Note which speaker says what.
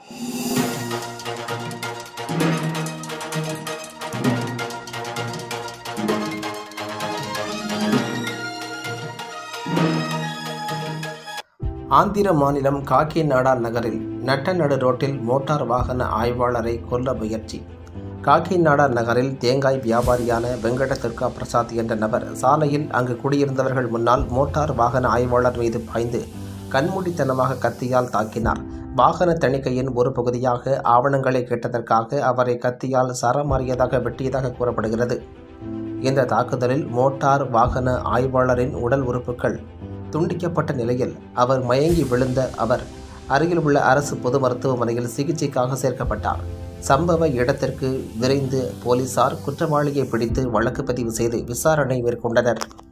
Speaker 1: ஆந்திர மாநிலம் காக்கிநாடா நகரில் நட்டநடு ரோட்டில் மோட்டார் வாகன ஆய்வாளரை கொல்ல முயற்சி காக்கிநாடா நகரில் தேங்காய் வியாபாரியான வெங்கட துர்கா பிரசாத் என்ற நபர் சாலையில் அங்கு குடியிருந்தவர்கள் முன்னால் மோட்டார் வாகன ஆய்வாளர் மீது பாய்ந்து கண்மூடித்தனமாக கத்தியால் தாக்கினார் வாகன தணிக்கையின் ஒரு பகுதியாக ஆவணங்களை கேட்டதற்காக அவரை கத்தியால் சரமாறியதாக வெட்டியதாக கூறப்படுகிறது இந்த தாக்குதலில் மோட்டார் வாகன ஆய்வாளரின் உடல் உறுப்புகள் துண்டிக்கப்பட்ட நிலையில் அவர் மயங்கி விழுந்த அவர் அருகில் உள்ள அரசு பொது மருத்துவமனையில் சிகிச்சைக்காக சேர்க்கப்பட்டார் சம்பவ இடத்திற்கு விரைந்து போலீசார் குற்றவாளியை பிடித்து வழக்கு பதிவு செய்து விசாரணை மேற்கொண்டனர்